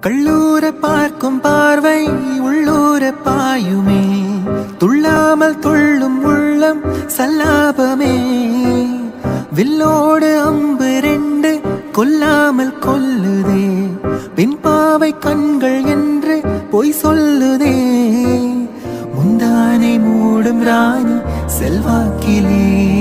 கள்ளூர பார்க்கும் பார்வை உள்ளூர பாயுமே துள்ளாமல் துள்ளும் உள்ளம் சல்லாபமே வில்லோடு அம்பு ரெண்டு கொல்லாமல் கொல்லுதே பின் பாவை கண்கள் என்று பொய் சொல்லுதே முந்தானை மூடும் ராணி செல்வாக்கிலே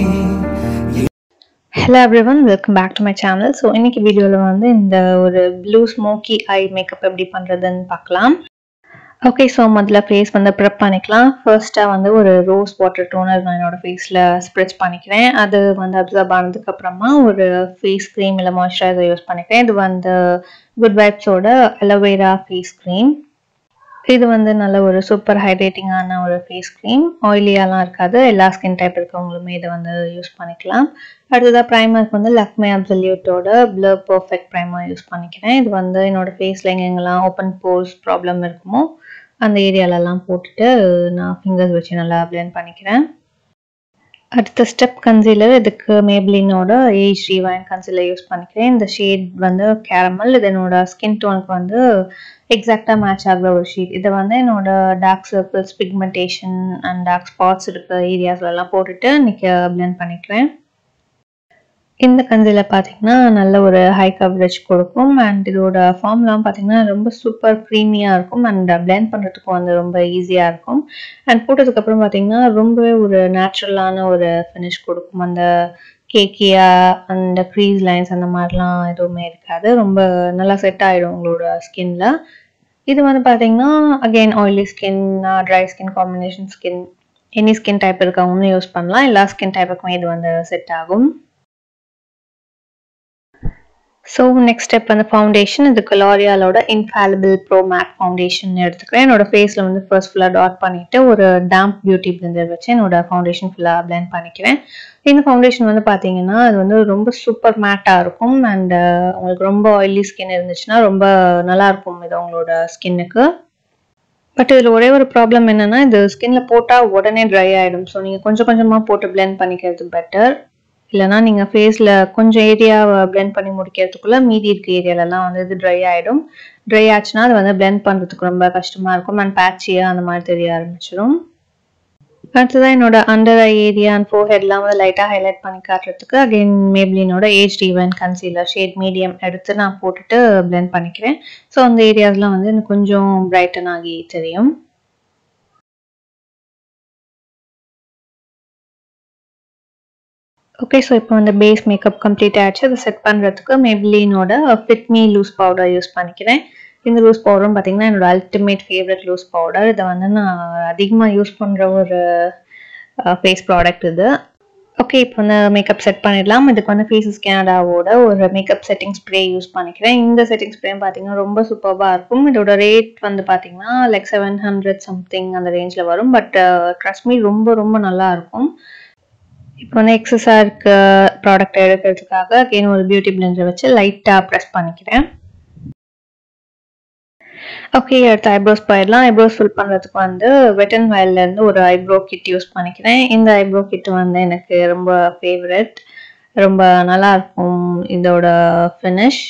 hello everyone welcome back to my channel so இன்னைக்கு வீடியோவில் வந்து இந்த ஒரு ப்ளூ ஸ்மோக்கி ஐ மேக்கப் எப்படி பண்ணுறதுன்னு பார்க்கலாம் ஓகே ஸோ முதல்ல ஃபேஸ் வந்து ப்ரெப் பண்ணிக்கலாம் ஃபர்ஸ்ட்டாக வந்து ஒரு ரோஸ் வாட்டர் டோனர் நான் என்னோட ஃபேஸில் ஸ்ப்ரெச் பண்ணிக்கிறேன் அது வந்து அப்சர்வ் ஆனதுக்கப்புறமா ஒரு ஃபேஸ் க்ரீம் இல்லை மாய்ஸ்சரைசர் யூஸ் பண்ணிக்கிறேன் இது வந்து குட் வைப்ஸோட அலோவேரா ஃபேஸ் க்ரீம் இது வந்து நல்ல ஒரு சூப்பர் ஹைட்ரேட்டிங்கான ஒரு ஃபேஸ் க்ரீம் ஆயிலியாலாம் இருக்காது எல்லா ஸ்கின் டைப் இருக்கவங்களுமே இதை வந்து யூஸ் பண்ணிக்கலாம் அடுத்ததாக ப்ரைமருக்கு வந்து லக்மே அப்சல்யூட்டோட ப்ளர் பர்ஃபெக்ட் ப்ரைமர் யூஸ் பண்ணிக்கிறேன் இது வந்து என்னோட ஃபேஸில் எங்கெங்கெல்லாம் ஓப்பன் போர்ஸ் ப்ராப்ளம் இருக்குமோ அந்த ஏரியாலலாம் போட்டுட்டு நான் ஃபிங்கர்ஸ் வச்சு நல்லா பிளெண்ட் பண்ணிக்கிறேன் அடுத்த ஸ்டெப் கன்சீலர் இதுக்கு மேப்ளினோட ஏஜ் ரீவைன் கன்சீலர் யூஸ் பண்ணிக்கிறேன் இந்த ஷேட் வந்து கேரமல் இது என்னோட ஸ்கின் டோனுக்கு வந்து எக்ஸாக்டாக மேட்ச் ஆகிற ஒரு ஷீட் இதை வந்து என்னோட dark circles pigmentation and dark spots இருக்கிற ஏரியாஸ்லலாம் போட்டுட்டு இன்றைக்கி பிளெண்ட் பண்ணிக்கிறேன் இந்த கன்சீலர் பார்த்தீங்கன்னா நல்ல ஒரு ஹை கவரேஜ் கொடுக்கும் அண்ட் இதோட ஃபார்ம்லாம் பார்த்தீங்கன்னா ரொம்ப சூப்பர் க்ரீமியாக இருக்கும் அண்ட் பிளெண்ட் பண்ணுறதுக்கும் வந்து ரொம்ப ஈஸியாக இருக்கும் அண்ட் போட்டதுக்கப்புறம் பார்த்தீங்கன்னா ரொம்பவே ஒரு நேச்சுரலான ஒரு ஃபினிஷ் கொடுக்கும் அந்த கேக்கியா அந்த க்ரீஸ் லைன்ஸ் அந்த மாதிரிலாம் எதுவுமே இருக்காது ரொம்ப நல்லா செட் ஆகிடும் உங்களோட ஸ்கின்ல இது வந்து பார்த்தீங்கன்னா again oily skin dry skin combination skin any skin type இருக்கவங்களும் யூஸ் பண்ணலாம் எல்லா ஸ்கின் டைப்புக்குமே இது வந்து செட் ஆகும் ஸோ நெக்ஸ்ட் ஸ்டெப் வந்து ஃபவுண்டேஷன் இதுக்கு லாரியாலோட இன்ஃபாலிபிள் ப்ரோ மேட் ஃபவுண்டேஷன் எடுத்துக்கிறேன் என்னோட ஃபேஸில் வந்து ஃபர்ஸ்ட் ஃபுல்லாக டாட் பண்ணிவிட்டு ஒரு டேம்ப் பியூட்டி பிளெண்டர் வச்சு என்னோட ஃபவுண்டேஷன் ஃபுல்லாக பிளெண்ட் பண்ணிக்கிறேன் இந்த ஃபவுண்டேஷன் வந்து பார்த்தீங்கன்னா அது வந்து ரொம்ப சூப்பர் மேட்டாக இருக்கும் அண்ட் உங்களுக்கு ரொம்ப ஆயிலி ஸ்கின் இருந்துச்சுன்னா ரொம்ப நல்லாயிருக்கும் இது உங்களோட ஸ்கின்னுக்கு பட் இதில் ஒரே ஒரு ப்ராப்ளம் என்னென்னா இது ஸ்கின்ல போட்டால் உடனே ட்ரை ஆகிடும் ஸோ நீங்கள் கொஞ்சம் கொஞ்சமாக போட்டு பிளெண்ட் பண்ணிக்கிறது பெட்டர் இல்லைனா நீங்கள் ஃபேஸில் கொஞ்சம் ஏரியாவை பிளெண்ட் பண்ணி முடிக்கிறதுக்குள்ளே மீதி இருக்க ஏரியாலலாம் வந்து இது ட்ரை ஆகிடும் ட்ரை ஆச்சுன்னா அது வந்து பிளெண்ட் பண்ணுறதுக்கு ரொம்ப கஷ்டமாக இருக்கும் அண்ட் பேட்சியாக அந்த மாதிரி தெரிய ஆரம்பிச்சிடும் அடுத்ததான் என்னோட அண்டர் ஐ ஏரியா அண்ட் ஃபோர் ஹெட்லாம் வந்து லைட்டாக ஹைலைட் பண்ணி காட்டுறதுக்கு அகெயின் மேப்ளினோட age rewind concealer shade medium எடுத்து நான் போட்டுட்டு பிளெண்ட் பண்ணிக்கிறேன் ஸோ அந்த ஏரியாஸ்லாம் வந்து எனக்கு கொஞ்சம் பிரைட்டன் ஆகி தெரியும் ஓகே ஸோ இப்போ வந்து பேஸ் மேக்கப் கம்ப்ளீட் ஆகிடுச்சு அதை செட் பண்ணுறதுக்கு மேப்ளினோட fit me loose powder use பண்ணிக்கிறேன் இந்த லூஸ் பவுடரும் பார்த்தீங்கன்னா என்னோட அல்டிமேட் ஃபேவரட் லூஸ் பவுடர் இதை வந்து நான் அதிகமாக யூஸ் பண்ணுற ஒரு ஃபேஸ் ப்ராடக்ட் இது ஓகே இப்போ வந்து மேக்கப் செட் பண்ணிடலாம் இதுக்கு வந்து ஃபேஸஸ் கேனடாவோட ஒரு மேக்கப் செட்டிங் ஸ்ப்ரே யூஸ் பண்ணிக்கிறேன் இந்த செட்டிங் ஸ்ப்ரே பார்த்தீங்கன்னா ரொம்ப சூப்பராக இருக்கும் இதோட ரேட் வந்து பார்த்தீங்கன்னா லைக் செவன் ஹண்ட்ரட் சம்திங் அந்த ரேஞ்சில் வரும் பட் ட்ரஸ்ட் மீ ரொம்ப ரொம்ப நல்லா இருக்கும் இப்போ வந்து எக்ஸஸாக இருக்க ப்ராடக்ட் எடுக்கிறதுக்காக அகெயின் ஒரு பியூட்டி பிளெண்டர் வச்சு லைட்டாக ப்ரெஸ் பண்ணிக்கிறேன் ஓகே அடுத்து ஐப்ரோஸ் போயிடலாம் ஐப்ரோஸ் ஃபில் பண்ணுறதுக்கு வந்து வெட் அண்ட் இருந்து ஒரு ஐப்ரோ கிட் யூஸ் பண்ணிக்கிறேன் இந்த ஐப்ரோ கிட் வந்து எனக்கு ரொம்ப ஃபேவரட் ரொம்ப நல்லா இருக்கும் இதோட ஃபினிஷ்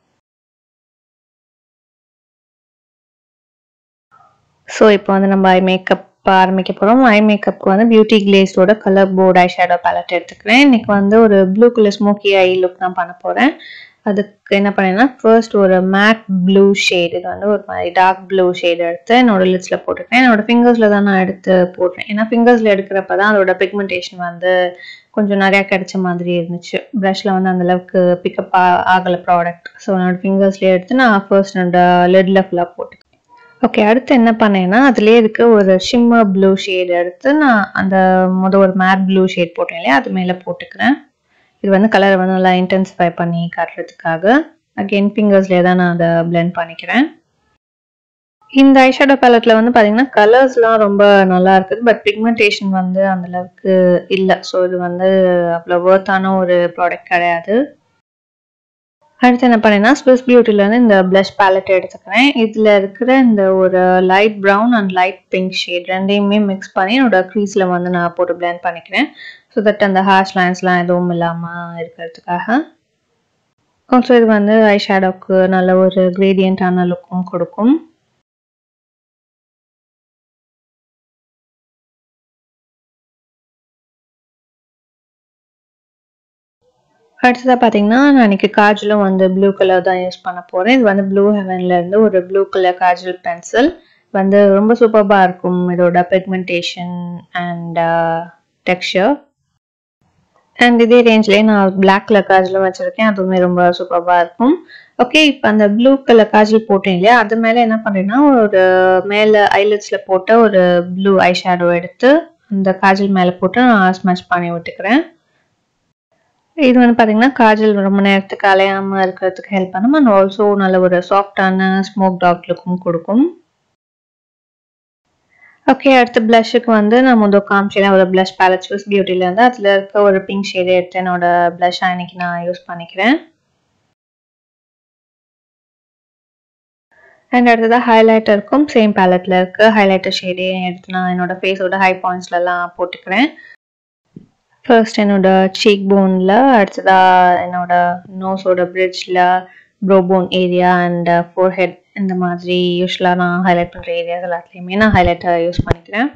ஸோ இப்போ வந்து நம்ம ஐ மேக்கப் ஆரம்பிக்க போகிறோம் ஐ மேக்கப்புக்கு வந்து பியூட்டி கிளேஸோட colour board eye shadow palette எடுத்துக்கிறேன் இன்னைக்கு வந்து ஒரு blue colour smoky eye look தான் பண்ண போகிறேன் அதுக்கு என்ன பண்ணேன்னா ஃபர்ஸ்ட் ஒரு மேட் ப்ளூ ஷேட் இது வந்து ஒரு மாதிரி டார்க் ப்ளூ ஷேட் எடுத்து என்னோட லிப்ஸில் போட்டுருக்கேன் என்னோட ஃபிங்கர்ஸில் தான் நான் எடுத்து போடுறேன் ஏன்னா ஃபிங்கர்ஸில் எடுக்கிறப்ப தான் அதோட பிக்மெண்டேஷன் வந்து கொஞ்சம் நிறையா கிடைச்ச மாதிரி இருந்துச்சு ப்ரஷில் வந்து அந்தளவுக்கு பிக்கப் ஆகலை ப்ராடக்ட் ஸோ என்னோட ஃபிங்கர்ஸ்லேயே எடுத்து நான் ஃபர்ஸ்ட் என்னோட லெட்டில் ஃபுல்லாக போட்டு ஓகே அடுத்து என்ன பண்ணேன்னா அதுலேயே இருக்க ஒரு ஷிம்மர் ப்ளூ ஷேட் எடுத்து நான் அந்த முத ஒரு மேட் ப்ளூ ஷேட் போட்டேன் இல்லையா அது மேலே போட்டுக்கிறேன் இது வந்து கலரை வந்து நல்லா இன்டென்சிஃபை பண்ணி காட்டுறதுக்காக அகெயின் ஃபிங்கர்ஸ்லேயே தான் நான் அதை பிளெண்ட் பண்ணிக்கிறேன் இந்த ஐஷேடோ பேலட்டில் வந்து பார்த்தீங்கன்னா கலர்ஸ்லாம் ரொம்ப நல்லா இருக்குது பட் பிக்மெண்டேஷன் வந்து அந்தளவுக்கு இல்லை ஸோ இது வந்து அவ்வளோ ஒர்த்தான ஒரு ப்ராடக்ட் கிடையாது அடுத்து என்ன பண்ணேன்னா ஸ்விஸ் பியூட்டிலேருந்து இந்த ப்ளஷ் பேலட் எடுத்துக்கிறேன் இதில் இருக்கிற இந்த ஒரு light brown and light pink shade ரெண்டையுமே மிக்ஸ் பண்ணி என்னோட க்ரீஸில் வந்து நான் போட்டு பிளெண்ட் பண்ணிக்கிறேன் ஸோ தட் அந்த ஹேர்ஸ் லைன்ஸ்லாம் எதுவும் இல்லாமல் இருக்கிறதுக்காக ஆல்சோ இது வந்து ஐ ஷேடோக்கு நல்ல ஒரு கிரேடியண்ட்டான லுக்கும் கொடுக்கும் அடுத்ததாக பார்த்தீங்கன்னா நான் இன்னைக்கு காஜலும் வந்து ப்ளூ கலர் தான் யூஸ் பண்ண போகிறேன் இது வந்து ப்ளூ ஹெவன்லேருந்து ஒரு ப்ளூ கலர் காஜல் பென்சில் வந்து ரொம்ப சூப்பராக இருக்கும் இதோட பிக்மெண்டேஷன் அண்ட் டெக்ஸ்சர் அண்ட் இதே ரேஞ்ச்லேயே நான் பிளாக் கலர் காஜலும் வச்சுருக்கேன் அதுவுமே ரொம்ப சூப்பராக இருக்கும் ஓகே இப்போ அந்த ப்ளூ கலர் காஜல் போட்டேன் இல்லையா அது மேலே என்ன பண்ணுறேன்னா ஒரு மேலே ஐலட்ஸில் போட்ட ஒரு ப்ளூ ஐ ஷேடோ எடுத்து அந்த காஜல் மேலே போட்டு நான் ஸ்மச் பண்ணி விட்டுக்கிறேன் இது வந்து பார்த்தீங்கன்னா காஜல் ரொம்ப நேரத்துக்கு அலையாமல் இருக்கிறதுக்கு ஹெல்ப் பண்ணும் அண்ட் ஆல்சோ நல்ல ஒரு சாஃப்டான ஸ்மோக் டாட் லுக்கும் கொடுக்கும் ஓகே அடுத்து ப்ளஷ்ஷுக்கு வந்து நான் முதல் காமிச்சேன் ஒரு ப்ளஷ் பேலட் ஸ்விஸ் பியூட்டிலேருந்து அதில் இருக்க ஒரு பிங்க் ஷேடு எடுத்து என்னோட ப்ளஷ்ஷாக இன்னைக்கு நான் யூஸ் பண்ணிக்கிறேன் அண்ட் அடுத்ததாக ஹைலைட்டர் இருக்கும் சேம் பேலட்டில் இருக்க ஹைலைட்டர் ஷேடே எடுத்து நான் என்னோட ஃபேஸோட ஹை பாயிண்ட்ஸ்லலாம் போட்டுக்கிறேன் ஃபர்ஸ்ட் என்னோட சீக் போனில் அடுத்ததாக என்னோட நோஸோட பிரிட்ஜில் ப்ரோபோன் ஏரியா அண்ட் ஃபோர்ஹெட் இந்த மாதிரி யூஸ்வலாக நான் ஹைலைட் பண்ணுற ஏரியாஸ் எல்லாத்துலேயுமே நான் ஹைலைட்டர் யூஸ் பண்ணிக்கிறேன்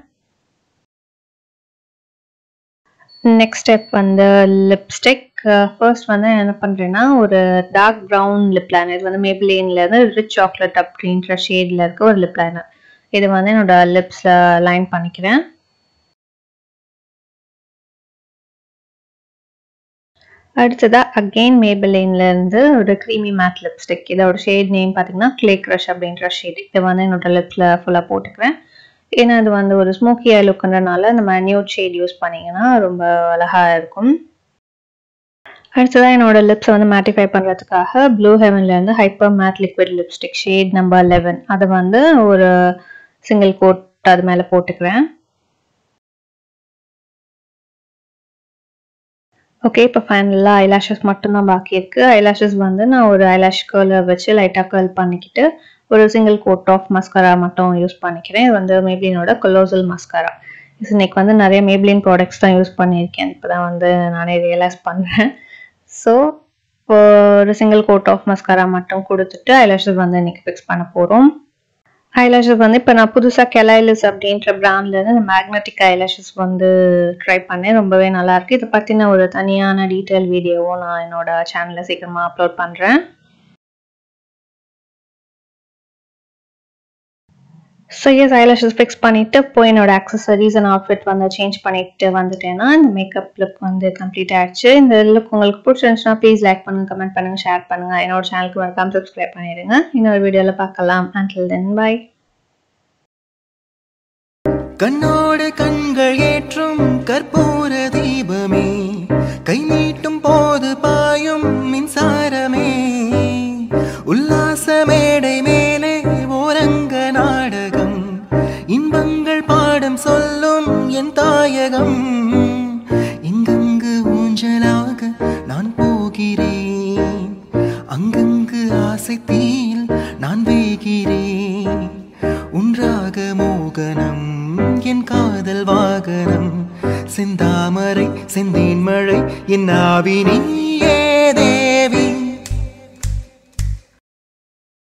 நெக்ஸ்ட் ஸ்டெப் வந்து லிப்ஸ்டிக் ஃபர்ஸ்ட் வந்து என்ன பண்ணுறேன்னா ஒரு டார்க் ப்ரௌன் லிப் லைனர் இது வந்து மேப்லேன்லேருந்து ரிச் சாக்லேட் அப்படின்ற ஷேடில் இருக்க ஒரு லிப் லைனர் இது வந்து என்னோட லிப்ஸில் லைன் பண்ணிக்கிறேன் அடுத்ததாக அகெயின் மேபிளைன்லேருந்து ஒரு க்ரீமி மேட் லிப்ஸ்டிக் இதோட ஷேட் நேம் பார்த்தீங்கன்னா கிளே க்ரஷ் அப்படின்ற ஷேட் இதை வந்து என்னோட லிப்ஸில் ஃபுல்லாக போட்டுக்கிறேன் ஏன்னா இது வந்து ஒரு ஸ்மோக்கியாக லுக்குன்றனால இந்த மாதிரி நியூட் ஷேட் யூஸ் பண்ணிங்கன்னா ரொம்ப அழகாக இருக்கும் அடுத்ததாக என்னோட லிப்ஸை வந்து மேட்டிஃபை பண்ணுறதுக்காக ப்ளூ ஹெவன்லேருந்து hyper matte liquid lipstick shade number eleven அதை வந்து ஒரு சிங்கிள் கோட் அது மேலே போட்டுக்கிறேன் ஓகே இப்போ ஃபைனலாக ஐலாஷஸ் மட்டும்தான் பாக்கி இருக்குது ஐலாஷஸ் வந்து நான் ஒரு ஐலாஷ் கேர்லர் வச்சு லைட்டாக கேர்ல் பண்ணிக்கிட்டு ஒரு சிங்கிள் கோட் ஆஃப் மஸ்கரா மட்டும் யூஸ் பண்ணிக்கிறேன் இது வந்து மேப்ளினோட கொலோசல் மஸ்கரா இன்னைக்கு வந்து நிறைய மேப்ளின் ப்ராடக்ட்ஸ் தான் யூஸ் பண்ணியிருக்கேன் இப்போ தான் வந்து நானே ரியலைஸ் பண்ணுறேன் ஸோ ஒரு சிங்கிள் கோட் ஆஃப் மஸ்கரா மட்டும் கொடுத்துட்டு ஐலாஷஸ் வந்து இன்னைக்கு ஃபிக்ஸ் பண்ண போகிறோம் ஐலாஷஸ் வந்து இப்போ நான் புதுசாக கெலைலஸ் அப்படின்ற பிராண்ட்லேருந்து இந்த மேக்னெட்டிக் ஐலாஷஸ் வந்து ட்ரை பண்ணேன் ரொம்பவே நல்லாயிருக்கு இதை பற்றின ஒரு தனியான டீட்டெயில் வீடியோவும் நான் என்னோட சேனலில் சீக்கிரமாக அப்லோட் பண்ணுறேன் ஸோ எஸ் ஐலாஷஸ் ஃபிக்ஸ் பண்ணிவிட்டு போய் என்னோட அக்சசரிஸ் அண்ட் அவுட்ஃபிட் வந்து சேஞ்ச் பண்ணிட்டு வந்துட்டேன்னா இந்த மேக்கப் லுக் வந்து கம்ப்ளீட் ஆயிடுச்சு இந்த லுக் உங்களுக்கு பிடிச்சிருந்துச்சுன்னா ப்ளீஸ் லைக் பண்ணுங்கள் கமெண்ட் பண்ணுங்கள் ஷேர் பண்ணுங்கள் என்னோட சேனலுக்கு மறக்காம சப்ஸ்கிரைப் பண்ணிடுங்க இன்னொரு வீடியோவில் பார்க்கலாம் அண்டில் தென் பை கண்ணோடு கண்கள் ஏற்றும் கற்பூர தீபமே கை நீட்டும் போது பாயும் மின்சாரமே உல்லாச மேடை மேலே ஓரங்க நாடகம் இன்பங்கள் பாடம் சொல்லும் என் தாயகம் இங்கங்கு ஊஞ்சலாக நான் போகிறேன் அங்கங்கு ஆசை தீயில் நான் வேகிறேன் உன்றாக மோகனம் என் காதல் வாகனம் செந்தாமரை செந்தேன் மழை என் ஆவினே